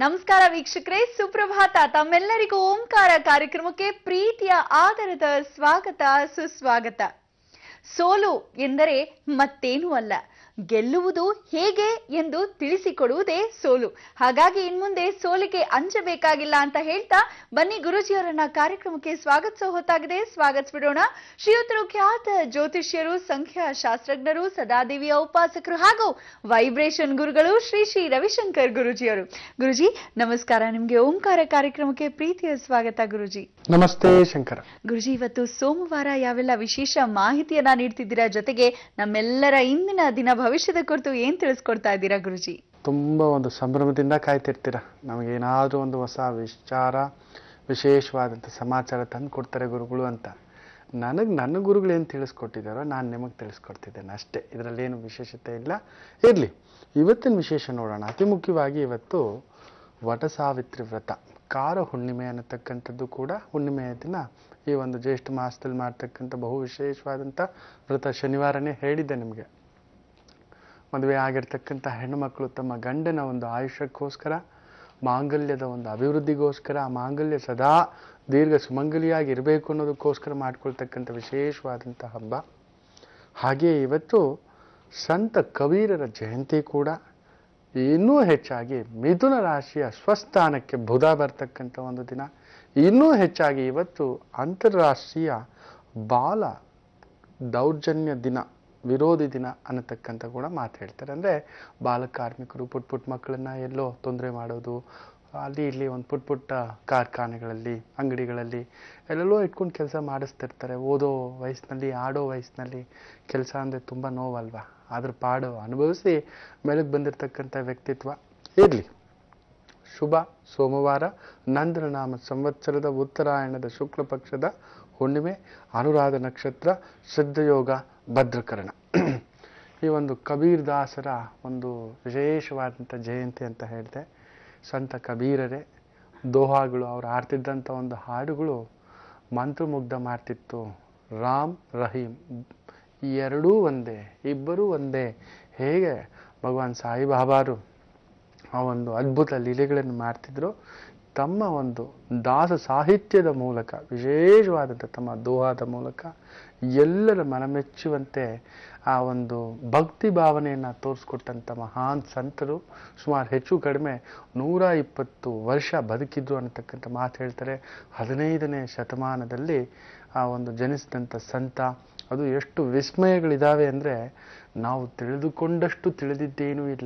ನಮಸ್ಕಾರ ವೀಕ್ಷಕರೇ ಸುಪ್ರಭಾತ ತಮ್ಮೆಲ್ಲರಿಗೂ ಓಂಕಾರ ಕಾರ್ಯಕ್ರಮಕ್ಕೆ ಪ್ರೀತಿಯ ಆದರದ ಸ್ವಾಗತ ಸುಸ್ವಾಗತ ಸೋಲು ಎಂದರೆ ಮತ್ತೇನೂ ಅಲ್ಲ ಗೆಲ್ಲುವುದು ಹೇಗೆ ಎಂದು ತಿಳಿಸಿಕೊಡುವುದೇ ಸೋಲು ಹಾಗಾಗಿ ಇನ್ಮುಂದೆ ಸೋಲಿಗೆ ಅಂಜಬೇಕಾಗಿಲ್ಲ ಅಂತ ಹೇಳ್ತಾ ಬನ್ನಿ ಗುರುಜಿಯವರನ್ನ ಕಾರ್ಯಕ್ರಮಕ್ಕೆ ಸ್ವಾಗತಿಸೋ ಹೊತ್ತಾಗಿದೆ ಸ್ವಾಗತಿಸ್ಬಿಡೋಣ ಶ್ರೀಯುತರು ಖ್ಯಾತ ಜ್ಯೋತಿಷ್ಯರು ಸಂಖ್ಯಾ ಶಾಸ್ತ್ರಜ್ಞರು ಸದಾದೇವಿಯ ಉಪಾಸಕರು ಹಾಗೂ ವೈಬ್ರೇಷನ್ ಗುರುಗಳು ಶ್ರೀ ಶ್ರೀ ರವಿಶಂಕರ್ ಗುರುಜಿಯವರು ಗುರುಜಿ ನಮಸ್ಕಾರ ನಿಮ್ಗೆ ಓಂಕಾರ ಕಾರ್ಯಕ್ರಮಕ್ಕೆ ಪ್ರೀತಿಯ ಸ್ವಾಗತ ಗುರುಜಿ ನಮಸ್ತೆ ಶಂಕರ ಗುರುಜಿ ಇವತ್ತು ಸೋಮವಾರ ಯಾವೆಲ್ಲ ವಿಶೇಷ ಮಾಹಿತಿಯನ್ನ ನೀಡ್ತಿದ್ದೀರಾ ಜೊತೆಗೆ ನಮ್ಮೆಲ್ಲರ ಇಂದಿನ ದಿನ ಭವಿಷ್ಯದ ಕುರಿತು ಏನ್ ತಿಳಿಸ್ಕೊಡ್ತಾ ಇದ್ದೀರಾ ಗುರುಜಿ ತುಂಬ ಒಂದು ಸಂಭ್ರಮದಿಂದ ಕಾಯ್ತಿರ್ತೀರ ನಮಗೇನಾದರೂ ಒಂದು ಹೊಸ ವಿಚಾರ ವಿಶೇಷವಾದಂಥ ಸಮಾಚಾರ ತಂದು ಕೊಡ್ತಾರೆ ಗುರುಗಳು ಅಂತ ನನಗೆ ನನ್ನ ಗುರುಗಳು ಏನು ತಿಳಿಸ್ಕೊಟ್ಟಿದ್ದಾರೋ ನಾನು ನಿಮಗೆ ತಿಳಿಸ್ಕೊಡ್ತಿದ್ದೇನೆ ಅಷ್ಟೇ ಇದರಲ್ಲೇನು ವಿಶೇಷತೆ ಇಲ್ಲ ಇರಲಿ ಇವತ್ತಿನ ವಿಶೇಷ ನೋಡೋಣ ಅತಿ ಮುಖ್ಯವಾಗಿ ಇವತ್ತು ವಟ ಸಾವಿತ್ರಿ ವ್ರತ ಕಾರ ಹುಣ್ಣಿಮೆ ಅನ್ನತಕ್ಕಂಥದ್ದು ಕೂಡ ಹುಣ್ಣಿಮೆಯ ದಿನ ಈ ಒಂದು ಜ್ಯೇಷ್ಠ ಮಾಸದಲ್ಲಿ ಮಾಡ್ತಕ್ಕಂಥ ಬಹು ವಿಶೇಷವಾದಂಥ ವ್ರತ ಶನಿವಾರನೇ ಹೇಳಿದ್ದೆ ನಿಮಗೆ ಮದುವೆ ಆಗಿರ್ತಕ್ಕಂಥ ಹೆಣ್ಣುಮಕ್ಕಳು ತಮ್ಮ ಗಂಡನ ಒಂದು ಆಯುಷ್ಯಕ್ಕೋಸ್ಕರ ಮಾಂಗಲ್ಯದ ಒಂದು ಅಭಿವೃದ್ಧಿಗೋಸ್ಕರ ಆ ಮಾಂಗಲ್ಯ ಸದಾ ದೀರ್ಘ ಸುಮಂಗಲಿಯಾಗಿ ಇರಬೇಕು ಅನ್ನೋದಕ್ಕೋಸ್ಕರ ಮಾಡ್ಕೊಳ್ತಕ್ಕಂಥ ವಿಶೇಷವಾದಂಥ ಹಬ್ಬ ಹಾಗೆಯೇ ಇವತ್ತು ಸಂತ ಕಬೀರರ ಜಯಂತಿ ಕೂಡ ಇನ್ನೂ ಹೆಚ್ಚಾಗಿ ಮಿಥುನ ರಾಶಿಯ ಸ್ವಸ್ಥಾನಕ್ಕೆ ಬುಧ ಬರ್ತಕ್ಕಂಥ ಒಂದು ದಿನ ಇನ್ನೂ ಹೆಚ್ಚಾಗಿ ಇವತ್ತು ಅಂತಾರಾಷ್ಟ್ರೀಯ ಬಾಲ ದೌರ್ಜನ್ಯ ದಿನ ವಿರೋಧಿ ದಿನ ಅನ್ನತಕ್ಕಂಥ ಕೂಡ ಮಾತು ಹೇಳ್ತಾರೆ ಅಂದರೆ ಬಾಲಕಾರ್ಮಿಕರು ಪುಟ್ಟ ಪುಟ್ಟ ಮಕ್ಕಳನ್ನ ಎಲ್ಲೋ ತೊಂದರೆ ಮಾಡೋದು ಅಲ್ಲಿ ಇಲ್ಲಿ ಒಂದು ಪುಟ್ಟ ಪುಟ್ಟ ಕಾರ್ಖಾನೆಗಳಲ್ಲಿ ಅಂಗಡಿಗಳಲ್ಲಿ ಎಲ್ಲೆಲ್ಲೋ ಇಟ್ಕೊಂಡು ಕೆಲಸ ಮಾಡಿಸ್ತಿರ್ತಾರೆ ಓದೋ ವಯಸ್ಸಿನಲ್ಲಿ ಆಡೋ ವಯಸ್ಸಿನಲ್ಲಿ ಕೆಲಸ ಅಂದರೆ ತುಂಬ ನೋವಲ್ವಾ ಅದ್ರ ಪಾಡು ಅನುಭವಿಸಿ ಮೇಲಕ್ಕೆ ಬಂದಿರತಕ್ಕಂಥ ವ್ಯಕ್ತಿತ್ವ ಇರಲಿ ಶುಭ ಸೋಮವಾರ ನಂದನ ನಾಮ ಸಂವತ್ಸರದ ಉತ್ತರಾಯಣದ ಶುಕ್ಲ ಪಕ್ಷದ ಹುಣ್ಣಿಮೆ ಅನುರಾಧ ನಕ್ಷತ್ರ ಸಿದ್ಧಯೋಗ ಭದ್ರಕರಣ ಈ ಒಂದು ಕಬೀರ್ ದಾಸರ ಒಂದು ವಿಶೇಷವಾದಂಥ ಜಯಂತಿ ಅಂತ ಹೇಳಿದೆ ಸಂತ ಕಬೀರರೇ ದೋಹಾಗಳು ಅವ್ರು ಆಡ್ತಿದ್ದಂಥ ಒಂದು ಹಾಡುಗಳು ಮಂತ್ರಮುಗ್ಧ ಮಾಡ್ತಿತ್ತು ರಾಮ್ ರಹೀಮ್ ಈ ಎರಡೂ ಒಂದೇ ಇಬ್ಬರೂ ಒಂದೇ ಹೇಗೆ ಭಗವಾನ್ ಸಾಯಿಬಾಬಾರು ಆ ಒಂದು ಅದ್ಭುತ ಲೀಲೆಗಳನ್ನು ಮಾಡ್ತಿದ್ರು ತಮ್ಮ ಒಂದು ದಾಸ ಸಾಹಿತ್ಯದ ಮೂಲಕ ವಿಶೇಷವಾದಂಥ ತಮ್ಮ ದೋಹಾದ ಮೂಲಕ ಎಲ್ಲರ ಮನಮೆಚ್ಚುವಂತೆ ಆ ಒಂದು ಭಕ್ತಿ ಭಾವನೆಯನ್ನು ತೋರಿಸ್ಕೊಟ್ಟಂಥ ಮಹಾನ್ ಸಂತರು ಸುಮಾರು ಹೆಚ್ಚು ಕಡಿಮೆ ನೂರ ಇಪ್ಪತ್ತು ವರ್ಷ ಬದುಕಿದ್ರು ಅನ್ನತಕ್ಕಂಥ ಮಾತು ಹೇಳ್ತಾರೆ ಹದಿನೈದನೇ ಶತಮಾನದಲ್ಲಿ ಆ ಒಂದು ಜನಿಸಿದಂಥ ಸಂತ ಅದು ಎಷ್ಟು ವಿಸ್ಮಯಗಳಿದ್ದಾವೆ ಅಂದರೆ ನಾವು ತಿಳಿದುಕೊಂಡಷ್ಟು ತಿಳಿದಿದ್ದೇನೂ ಇಲ್ಲ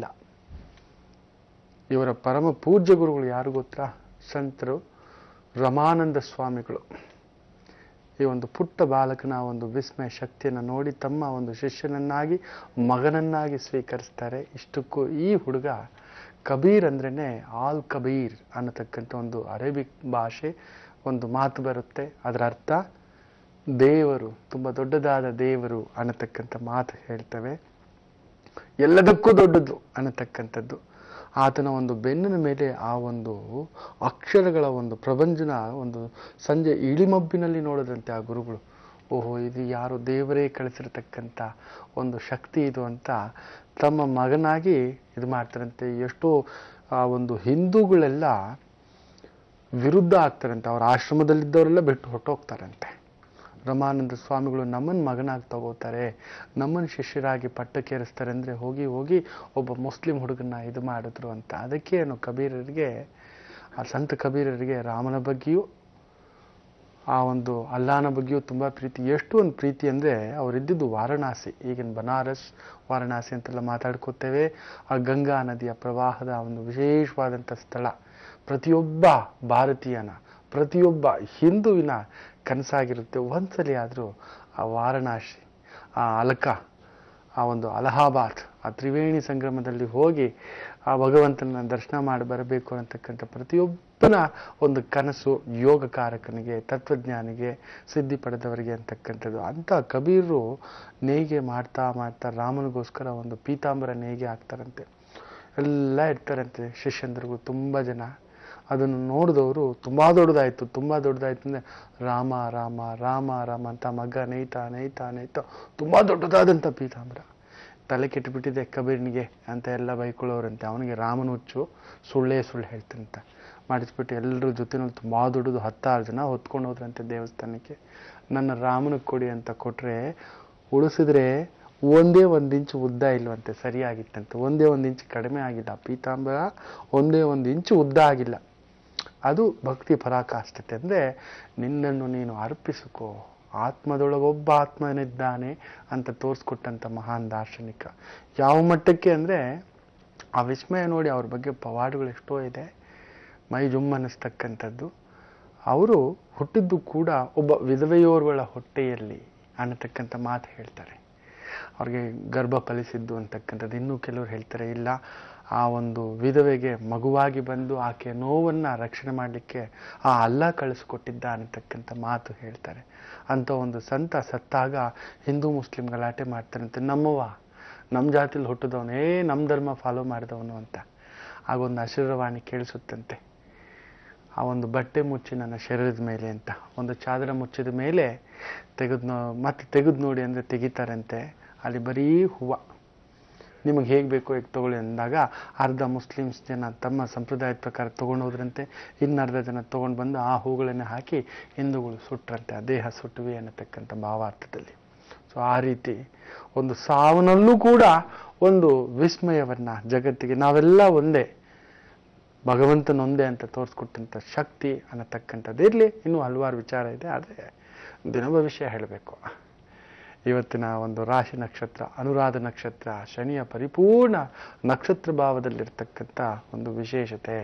ಇವರ ಪರಮ ಪೂಜ್ಯ ಗುರುಗಳು ಯಾರು ಗೊತ್ತಾ ಸಂತರು ರಮಾನಂದ ಸ್ವಾಮಿಗಳು ಈ ಒಂದು ಪುಟ್ಟ ಬಾಲಕನ ಒಂದು ವಿಸ್ಮಯ ಶಕ್ತಿಯನ್ನು ನೋಡಿ ತಮ್ಮ ಒಂದು ಶಿಷ್ಯನನ್ನಾಗಿ ಮಗನನ್ನಾಗಿ ಸ್ವೀಕರಿಸ್ತಾರೆ ಇಷ್ಟಕ್ಕೂ ಈ ಹುಡುಗ ಕಬೀರ್ ಅಂದ್ರೇ ಆಲ್ ಕಬೀರ್ ಅನ್ನತಕ್ಕಂಥ ಒಂದು ಅರೇಬಿಕ್ ಭಾಷೆ ಒಂದು ಮಾತು ಬರುತ್ತೆ ಅದರ ಅರ್ಥ ದೇವರು ತುಂಬ ದೊಡ್ಡದಾದ ದೇವರು ಅನ್ನತಕ್ಕಂಥ ಮಾತು ಹೇಳ್ತವೆ ಎಲ್ಲದಕ್ಕೂ ದೊಡ್ಡದು ಅನ್ನತಕ್ಕಂಥದ್ದು ಆತನ ಒಂದು ಬೆನ್ನಿನ ಮೇಲೆ ಆ ಒಂದು ಅಕ್ಷರಗಳ ಒಂದು ಪ್ರಪಂಚನ ಒಂದು ಸಂಜೆ ಇಳಿಮಬ್ಬಿನಲ್ಲಿ ನೋಡದಂತೆ ಆ ಗುರುಗಳು ಓಹೋ ಇದು ಯಾರು ದೇವರೇ ಕಳಿಸಿರ್ತಕ್ಕಂಥ ಒಂದು ಶಕ್ತಿ ಇದು ಅಂತ ತಮ್ಮ ಮಗನಾಗಿ ಇದು ಮಾಡ್ತಾರಂತೆ ಎಷ್ಟೋ ಆ ಒಂದು ಹಿಂದೂಗಳೆಲ್ಲ ವಿರುದ್ಧ ಆಗ್ತಾರಂತೆ ಅವ್ರ ಆಶ್ರಮದಲ್ಲಿದ್ದವರೆಲ್ಲ ಬಿಟ್ಟು ಹೊರಟೋಗ್ತಾರಂತೆ ರಮಾನಂದ ಸ್ವಾಮಿಗಳು ನಮ್ಮನ್ನು ಮಗನಾಗಿ ತಗೋತಾರೆ ನಮ್ಮನ್ನು ಶಿಷ್ಯರಾಗಿ ಪಟ್ಟಕ್ಕೇರಿಸ್ತಾರೆ ಅಂದರೆ ಹೋಗಿ ಹೋಗಿ ಒಬ್ಬ ಮುಸ್ಲಿಂ ಹುಡುಗನ್ನ ಇದು ಮಾಡಿದ್ರು ಅಂತ ಅದಕ್ಕೆ ಏನು ಕಬೀರರಿಗೆ ಆ ಸಂತ ಕಬೀರರಿಗೆ ರಾಮನ ಬಗ್ಗೆಯೂ ಆ ಒಂದು ಅಲ್ಲಾನ ಬಗ್ಗೆಯೂ ತುಂಬ ಪ್ರೀತಿ ಎಷ್ಟು ಒಂದು ಪ್ರೀತಿ ಅಂದರೆ ಅವರಿದ್ದಿದ್ದು ವಾರಣಾಸಿ ಈಗಿನ ಬನಾರಸ್ ವಾರಣಾಸಿ ಅಂತೆಲ್ಲ ಮಾತಾಡ್ಕೋತೇವೆ ಆ ಗಂಗಾ ನದಿಯ ಪ್ರವಾಹದ ಒಂದು ವಿಶೇಷವಾದಂಥ ಸ್ಥಳ ಪ್ರತಿಯೊಬ್ಬ ಭಾರತೀಯನ ಪ್ರತಿಯೊಬ್ಬ ಹಿಂದುವಿನ ಕನಸಾಗಿರುತ್ತೆ ಒಂದ್ಸಲಿ ಆದರೂ ಆ ವಾರಣಾಸಿ ಆ ಅಲಕ ಆ ಒಂದು ಅಲಹಾಬಾದ್ ಆ ತ್ರಿವೇಣಿ ಸಂಗಮದಲ್ಲಿ ಹೋಗಿ ಆ ಭಗವಂತನ ದರ್ಶನ ಮಾಡಿ ಬರಬೇಕು ಅನ್ನತಕ್ಕಂಥ ಪ್ರತಿಯೊಬ್ಬನ ಒಂದು ಕನಸು ಯೋಗಕಾರಕನಿಗೆ ತತ್ವಜ್ಞಾನಿಗೆ ಸಿದ್ಧಿ ಪಡೆದವರಿಗೆ ಅಂತಕ್ಕಂಥದ್ದು ಅಂಥ ಕಬೀರರು ನೇಯ್ಗೆ ಮಾಡ್ತಾ ಮಾಡ್ತಾ ರಾಮನಿಗೋಸ್ಕರ ಒಂದು ಪೀತಾಂಬರ ನೇಯ್ಗೆ ಹಾಕ್ತಾರಂತೆ ಎಲ್ಲ ಇರ್ತಾರಂತೆ ಶಿಷ್ಯಂದ್ರಿಗೂ ತುಂಬ ಜನ ಅದನ್ನು ನೋಡಿದವರು ತುಂಬ ದೊಡ್ಡದಾಯಿತು ತುಂಬ ದೊಡ್ಡದಾಯ್ತು ಅಂದರೆ ರಾಮ ರಾಮ ರಾಮ ರಾಮ ಅಂತ ಮಗ ನೈತಾ ನೈತಾ ನೈತಾ ತುಂಬ ದೊಡ್ಡದಾದಂಥ ಪೀತಾಂಬರ ತಲೆ ಕೆಟ್ಟುಬಿಟ್ಟಿದೆ ಕಬೀರ್ನಿಗೆ ಅಂತ ಎಲ್ಲ ಬೈಕೊಳ್ಳೋರಂತೆ ಅವನಿಗೆ ರಾಮನ ಹುಚ್ಚು ಸುಳ್ಳೇ ಸುಳ್ಳು ಹೇಳ್ತಂತ ಮಾಡಿಸ್ಬಿಟ್ಟು ಎಲ್ಲರ ಜೊತೆನಲ್ಲಿ ತುಂಬ ದೊಡ್ಡದು ಹತ್ತಾರು ಜನ ಹೊತ್ಕೊಂಡು ಹೋದ್ರಂತೆ ದೇವಸ್ಥಾನಕ್ಕೆ ನನ್ನ ರಾಮನಿಗೆ ಕೊಡಿ ಅಂತ ಕೊಟ್ಟರೆ ಉಳಿಸಿದ್ರೆ ಒಂದೇ ಒಂದು ಇಂಚು ಉದ್ದ ಇಲ್ವಂತೆ ಸರಿಯಾಗಿತ್ತಂತೆ ಒಂದೇ ಒಂದು ಇಂಚು ಕಡಿಮೆ ಆಗಿಲ್ಲ ಪೀತಾಂಬರ ಒಂದೇ ಒಂದು ಇಂಚು ಉದ್ದ ಆಗಿಲ್ಲ ಅದು ಭಕ್ತಿ ಪರಾಕಾಷ್ಠತೆ ಅಂದರೆ ನಿನ್ನನ್ನು ನೀನು ಅರ್ಪಿಸಿಕೋ ಆತ್ಮದೊಳಗೊಬ್ಬ ಆತ್ಮನಿದ್ದಾನೆ ಅಂತ ತೋರಿಸ್ಕೊಟ್ಟಂಥ ಮಹಾನ್ ದಾರ್ಶನಿಕ ಯಾವ ಮಟ್ಟಕ್ಕೆ ಅಂದರೆ ಆ ವಿಸ್ಮಯ ನೋಡಿ ಅವ್ರ ಬಗ್ಗೆ ಪವಾಡಗಳು ಎಷ್ಟೋ ಇದೆ ಮೈ ಜುಮ್ ಅನ್ನಿಸ್ತಕ್ಕಂಥದ್ದು ಅವರು ಹುಟ್ಟಿದ್ದು ಕೂಡ ಒಬ್ಬ ವಿಧವೆಯೋರ್ವಳ ಹೊಟ್ಟೆಯಲ್ಲಿ ಅನ್ನತಕ್ಕಂಥ ಮಾತು ಹೇಳ್ತಾರೆ ಅವ್ರಿಗೆ ಗರ್ಭ ಫಲಿಸಿದ್ದು ಅಂತಕ್ಕಂಥದ್ದು ಇನ್ನೂ ಕೆಲವರು ಹೇಳ್ತಾರೆ ಇಲ್ಲ ಆ ಒಂದು ವಿಧವೆಗೆ ಮಗುವಾಗಿ ಬಂದು ಆಕೆಯ ನೋವನ್ನು ರಕ್ಷಣೆ ಮಾಡಲಿಕ್ಕೆ ಆ ಅಲ್ಲ ಕಳಿಸ್ಕೊಟ್ಟಿದ್ದ ಅನ್ನತಕ್ಕಂಥ ಮಾತು ಹೇಳ್ತಾರೆ ಅಂತ ಒಂದು ಸಂತ ಸತ್ತಾಗ ಹಿಂದೂ ಮುಸ್ಲಿಂ ಗಲಾಟೆ ಮಾಡ್ತಾರಂತೆ ನಮ್ಮವ ನಮ್ಮ ಜಾತಿಲಿ ಹುಟ್ಟಿದವನು ಏ ನಮ್ಮ ಧರ್ಮ ಫಾಲೋ ಮಾಡಿದವನು ಅಂತ ಆಗೊಂದು ಆಶೀರ್ವಾಣಿ ಕೇಳಿಸುತ್ತಂತೆ ಆ ಒಂದು ಬಟ್ಟೆ ಮುಚ್ಚಿ ನನ್ನ ಶರೀರದ ಮೇಲೆ ಅಂತ ಒಂದು ಚಾದರ ಮುಚ್ಚಿದ ಮೇಲೆ ತೆಗೆದು ನೋ ಮತ್ತೆ ತೆಗೆದು ನೋಡಿ ಅಂದರೆ ತೆಗಿತಾರಂತೆ ಅಲ್ಲಿ ಬರೀ ಹೂವು ನಿಮಗೆ ಹೇಗೆ ಬೇಕೋ ಹೇಗೆ ತೊಗೊಳ್ಳಿ ಅಂದಾಗ ಅರ್ಧ ಮುಸ್ಲಿಮ್ಸ್ ಜನ ತಮ್ಮ ಸಂಪ್ರದಾಯದ ಪ್ರಕಾರ ತೊಗೊಂಡು ಹೋದ್ರಂತೆ ಇನ್ನು ಅರ್ಧ ಜನ ತೊಗೊಂಡು ಬಂದು ಆ ಹೂಗಳನ್ನೇ ಹಾಕಿ ಹಿಂದೂಗಳು ಸುಟ್ರಂತೆ ಆ ದೇಹ ಸುಟ್ಟುವೆ ಅನ್ನತಕ್ಕಂಥ ಭಾವಾರ್ಥದಲ್ಲಿ ಸೊ ಆ ರೀತಿ ಒಂದು ಸಾವನಲ್ಲೂ ಕೂಡ ಒಂದು ವಿಸ್ಮಯವನ್ನ ಜಗತ್ತಿಗೆ ನಾವೆಲ್ಲ ಒಂದೇ ಭಗವಂತನೊಂದೇ ಅಂತ ತೋರಿಸ್ಕೊಟ್ಟಂಥ ಶಕ್ತಿ ಅನ್ನತಕ್ಕಂಥದ್ದು ಇರಲಿ ಇನ್ನೂ ಹಲವಾರು ವಿಚಾರ ಇದೆ ಆದರೆ ದಿನ ಭವಿಷ್ಯ ಹೇಳಬೇಕು ಇವತ್ತಿನ ಒಂದು ರಾಶಿ ನಕ್ಷತ್ರ ಅನುರಾಧ ನಕ್ಷತ್ರ ಶನಿಯ ಪರಿಪೂರ್ಣ ನಕ್ಷತ್ರ ಭಾವದಲ್ಲಿರ್ತಕ್ಕಂಥ ಒಂದು ವಿಶೇಷತೆ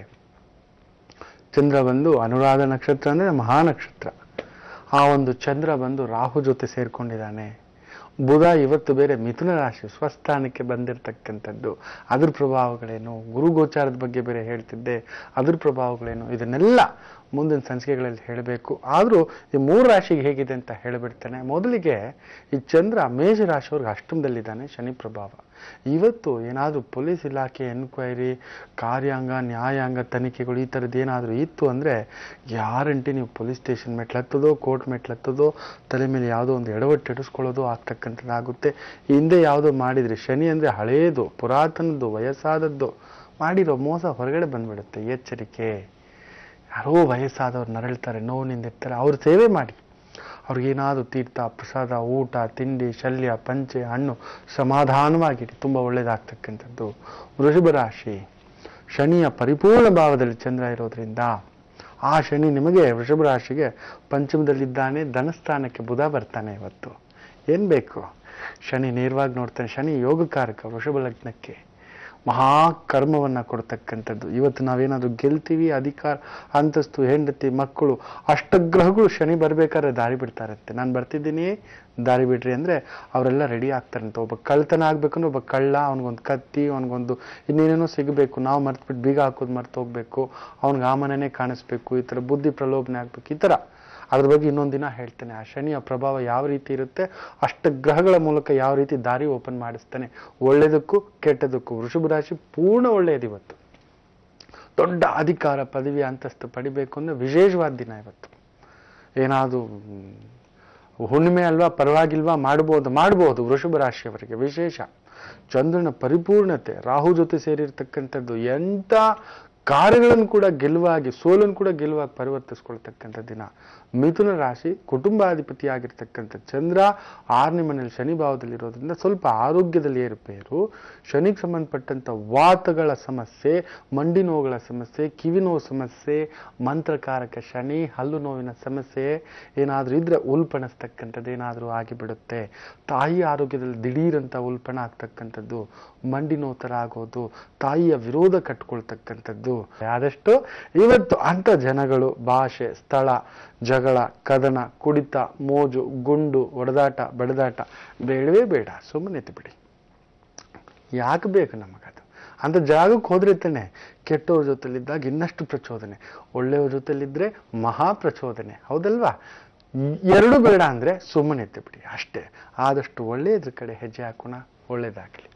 ಚಂದ್ರ ಬಂದು ಅನುರಾಧ ನಕ್ಷತ್ರ ಅಂದರೆ ಮಹಾನಕ್ಷತ್ರ ಆ ಒಂದು ಚಂದ್ರ ಬಂದು ರಾಹು ಜೊತೆ ಸೇರ್ಕೊಂಡಿದ್ದಾನೆ ಬುಧ ಇವತ್ತು ಬೇರೆ ಮಿಥುನ ರಾಶಿ ಸ್ವಸ್ಥಾನಕ್ಕೆ ಬಂದಿರತಕ್ಕಂಥದ್ದು ಅದ್ರ ಪ್ರಭಾವಗಳೇನು ಗುರು ಗೋಚಾರದ ಬಗ್ಗೆ ಬೇರೆ ಹೇಳ್ತಿದ್ದೆ ಅದ್ರ ಪ್ರಭಾವಗಳೇನು ಇದನ್ನೆಲ್ಲ ಮುಂದಿನ ಸಂಚಿಕೆಗಳಲ್ಲಿ ಹೇಳಬೇಕು ಆದರೂ ಈ ಮೂರು ರಾಶಿಗೆ ಹೇಗಿದೆ ಅಂತ ಹೇಳಿಬಿಡ್ತೇನೆ ಮೊದಲಿಗೆ ಈ ಚಂದ್ರ ಮೇಷ ರಾಶಿಯವ್ರಿಗೆ ಅಷ್ಟಮದಲ್ಲಿದ್ದಾನೆ ಶನಿ ಪ್ರಭಾವ ಇವತ್ತು ಏನಾದರೂ ಪೊಲೀಸ್ ಇಲಾಖೆ ಎನ್ಕ್ವೈರಿ ಕಾರ್ಯಾಂಗ ನ್ಯಾಯಾಂಗ ತನಿಖೆಗಳು ಈ ಥರದ್ದು ಏನಾದರೂ ಇತ್ತು ಅಂದರೆ ಗ್ಯಾರಂಟಿ ನೀವು ಪೊಲೀಸ್ ಸ್ಟೇಷನ್ ಮೆಟ್ಲತ್ತದೋ ಕೋರ್ಟ್ ಮೆಟ್ಲತ್ತದೋ ತಲೆ ಮೇಲೆ ಯಾವುದೋ ಒಂದು ಎಡವಟ್ಟು ಇಡಿಸ್ಕೊಳ್ಳೋದು ಆಗ್ತಕ್ಕಂಥದ್ದಾಗುತ್ತೆ ಹಿಂದೆ ಯಾವುದೋ ಮಾಡಿದ್ರಿ ಶನಿ ಅಂದರೆ ಹಳೇದು ಪುರಾತನದ್ದು ವಯಸ್ಸಾದದ್ದು ಮಾಡಿರೋ ಮೋಸ ಹೊರಗಡೆ ಬಂದ್ಬಿಡುತ್ತೆ ಎಚ್ಚರಿಕೆ ಯಾರೋ ವಯಸ್ಸಾದವ್ರು ನರಳ್ತಾರೆ ನೋವಿನಿಂದಿರ್ತಾರೆ ಅವ್ರ ಸೇವೆ ಮಾಡಿ ಅವ್ರಿಗೇನಾದರೂ ತೀರ್ಥ ಪ್ರಸಾದ ಊಟ ತಿಂಡಿ ಶಲ್ಯ ಪಂಚೆ ಹಣ್ಣು ಸಮಾಧಾನವಾಗಿರಿ ತುಂಬ ಒಳ್ಳೆಯದಾಗ್ತಕ್ಕಂಥದ್ದು ವೃಷಭ ರಾಶಿ ಶನಿಯ ಪರಿಪೂರ್ಣ ಭಾವದಲ್ಲಿ ಚಂದ್ರ ಇರೋದ್ರಿಂದ ಆ ಶನಿ ನಿಮಗೆ ವೃಷಭ ರಾಶಿಗೆ ಪಂಚಮದಲ್ಲಿದ್ದಾನೆ ಧನಸ್ಥಾನಕ್ಕೆ ಬುಧ ಬರ್ತಾನೆ ಇವತ್ತು ಏನು ಬೇಕು ಶನಿ ನೇರವಾಗಿ ನೋಡ್ತಾನೆ ಶನಿ ಯೋಗಕಾರಕ ವೃಷಭ ಲಗ್ನಕ್ಕೆ ಮಹಾಕರ್ಮವನ್ನು ಕೊಡ್ತಕ್ಕಂಥದ್ದು ಇವತ್ತು ನಾವೇನಾದರೂ ಗೆಲ್ತೀವಿ ಅಧಿಕಾರ ಅಂತಸ್ತು ಹೆಂಡತಿ ಮಕ್ಕಳು ಅಷ್ಟಗ್ರಹಗಳು ಶನಿ ಬರ್ಬೇಕಾದ್ರೆ ದಾರಿ ಬಿಡ್ತಾರಂತೆ ನಾನು ಬರ್ತಿದ್ದೀನಿ ದಾರಿ ಬಿಡ್ರಿ ಅಂದರೆ ಅವರೆಲ್ಲ ರೆಡಿ ಆಗ್ತಾರಂತೆ ಒಬ್ಬ ಕಳ್ತನ ಆಗ್ಬೇಕಂದ್ರೆ ಒಬ್ಬ ಕಳ್ಳ ಅವನಿಗೊಂದು ಕತ್ತಿ ಅವನಿಗೊಂದು ಇನ್ನೇನೇನೋ ಸಿಗಬೇಕು ನಾವು ಮರ್ತ್ಬಿಟ್ಟು ಬೀಗ ಹಾಕೋದು ಮರ್ತು ಹೋಗ್ಬೇಕು ಅವ್ನಿಗೆ ಆ ಮನೆನೇ ಕಾಣಿಸ್ಬೇಕು ಈ ಥರ ಬುದ್ಧಿ ಪ್ರಲೋಭನೆ ಆಗ್ಬೇಕು ಈ ಥರ ಅದ್ರ ಬಗ್ಗೆ ಇನ್ನೊಂದು ದಿನ ಹೇಳ್ತೇನೆ ಆ ಶನಿಯ ಪ್ರಭಾವ ಯಾವ ರೀತಿ ಇರುತ್ತೆ ಅಷ್ಟ ಗ್ರಹಗಳ ಮೂಲಕ ಯಾವ ರೀತಿ ದಾರಿ ಓಪನ್ ಮಾಡಿಸ್ತಾನೆ ಒಳ್ಳೆಯದಕ್ಕೂ ಕೆಟ್ಟದಕ್ಕೂ ವೃಷಭ ರಾಶಿ ಪೂರ್ಣ ಒಳ್ಳೆಯದು ಇವತ್ತು ದೊಡ್ಡ ಅಧಿಕಾರ ಪದವಿ ಅಂತಸ್ತು ಪಡಿಬೇಕು ಅಂದ್ರೆ ವಿಶೇಷವಾದ ದಿನ ಇವತ್ತು ಏನಾದರೂ ಹುಣ್ಣಿಮೆ ಅಲ್ವಾ ಪರವಾಗಿಲ್ವಾ ಮಾಡ್ಬೋದು ಮಾಡ್ಬೋದು ವೃಷಭ ರಾಶಿಯವರಿಗೆ ವಿಶೇಷ ಚಂದ್ರನ ಪರಿಪೂರ್ಣತೆ ರಾಹು ಜೊತೆ ಸೇರಿರ್ತಕ್ಕಂಥದ್ದು ಎಂಥ ಕಾರ್ಯಗಳನ್ನು ಕೂಡ ಗೆಲುವಾಗಿ ಸೋಲನ್ನು ಕೂಡ ಗೆಲುವಾಗಿ ಪರಿವರ್ತಿಸ್ಕೊಳ್ತಕ್ಕಂಥ ದಿನ ಮಿಥುನ ರಾಶಿ ಕುಟುಂಬಾಧಿಪತಿಯಾಗಿರ್ತಕ್ಕಂಥ ಚಂದ್ರ ಆರನೇ ಮನೇಲಿ ಶನಿ ಭಾವದಲ್ಲಿರೋದ್ರಿಂದ ಸ್ವಲ್ಪ ಆರೋಗ್ಯದಲ್ಲಿ ಏರುಪೇರು ಶನಿಗೆ ಸಂಬಂಧಪಟ್ಟಂಥ ವಾತಗಳ ಸಮಸ್ಯೆ ಮಂಡಿ ನೋವುಗಳ ಸಮಸ್ಯೆ ಕಿವಿ ನೋವು ಸಮಸ್ಯೆ ಮಂತ್ರಕಾರಕ ಶನಿ ಹಲ್ಲು ನೋವಿನ ಸಮಸ್ಯೆ ಏನಾದರೂ ಇದ್ರೆ ಉಲ್ಪಣಿಸ್ತಕ್ಕಂಥದ್ದು ಏನಾದರೂ ಆಗಿಬಿಡುತ್ತೆ ತಾಯಿ ಆರೋಗ್ಯದಲ್ಲಿ ದಿಢೀರಂತ ಉಲ್ಪಣ ಆಗ್ತಕ್ಕಂಥದ್ದು ಮಂಡಿ ನೋವು ಥರ ಆಗೋದು ತಾಯಿಯ ವಿರೋಧ ಕಟ್ಕೊಳ್ತಕ್ಕಂಥದ್ದು ಆದಷ್ಟು ಇವತ್ತು ಅಂಥ ಜನಗಳು ಭಾಷೆ ಸ್ಥಳ ಜಗಳ ಕದನ ಕುಡಿತ ಮೋಜು ಗುಂಡು ಒಡೆದಾಟ ಬಡದಾಟ ಬೇಡವೇ ಬೇಡ ಸುಮ್ಮನೆ ಬಿಡಿ ಯಾಕೆ ಬೇಕು ನಮಗದು ಅಂತ ಜಾಗಕ್ಕೆ ಹೋದ್ರೆ ತಾನೆ ಕೆಟ್ಟವ್ರ ಜೊತೆಲಿದ್ದಾಗ ಇನ್ನಷ್ಟು ಪ್ರಚೋದನೆ ಒಳ್ಳೆಯವ್ರ ಜೊತೆಲಿದ್ರೆ ಮಹಾ ಪ್ರಚೋದನೆ ಹೌದಲ್ವಾ ಎರಡು ಬೇಡ ಅಂದರೆ ಸುಮ್ಮನೆ ಬಿಡಿ ಅಷ್ಟೇ ಆದಷ್ಟು ಒಳ್ಳೆಯದ್ರ ಕಡೆ ಹೆಜ್ಜೆ ಹಾಕೋಣ ಒಳ್ಳೇದಾಗಲಿ